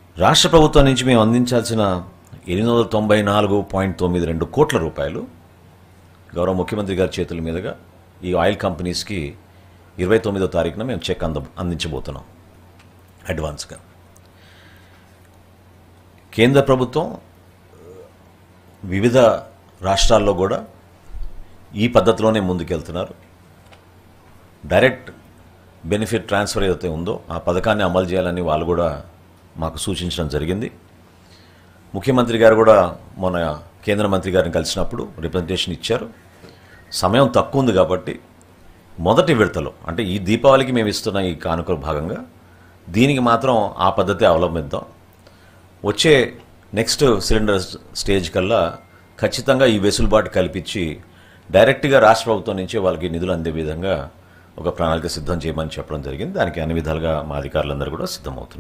రాష్ట్ర ప్రభుత్వం నుంచి మేము అందించాల్సిన ఎనిమిది వందల తొంభై నాలుగు పాయింట్ తొమ్మిది రెండు కోట్ల రూపాయలు గౌరవ ముఖ్యమంత్రి గారి చేతుల మీదుగా ఈ ఆయిల్ కంపెనీస్కి ఇరవై తొమ్మిదో తారీఖున మేము చెక్ అంద అందించబోతున్నాం అడ్వాన్స్గా కేంద్ర ప్రభుత్వం వివిధ రాష్ట్రాల్లో కూడా ఈ పద్ధతిలోనే ముందుకెళ్తున్నారు డైరెక్ట్ బెనిఫిట్ ట్రాన్స్ఫర్ ఏదైతే ఉందో ఆ పథకాన్ని అమలు చేయాలని వాళ్ళు కూడా మాకు సూచించడం జరిగింది ముఖ్యమంత్రి గారు కూడా మొన్న కేంద్ర మంత్రి గారిని కలిసినప్పుడు రిప్రజెంటేషన్ ఇచ్చారు సమయం తక్కువ ఉంది కాబట్టి మొదటి విడతలో అంటే ఈ దీపావళికి మేము ఇస్తున్న ఈ కానుక భాగంగా దీనికి మాత్రం ఆ పద్ధతి అవలంబిద్దాం వచ్చే నెక్స్ట్ సిలిండర్ స్టేజ్ కల్లా ఖచ్చితంగా ఈ వెసులుబాటు కల్పించి డైరెక్ట్గా రాష్ట్ర ప్రభుత్వం నుంచి వాళ్ళకి నిధులు అందే విధంగా ఒక ప్రణాళిక సిద్ధం చేయమని చెప్పడం జరిగింది దానికి అన్ని విధాలుగా మా అధికారులందరూ కూడా సిద్ధమవుతున్నారు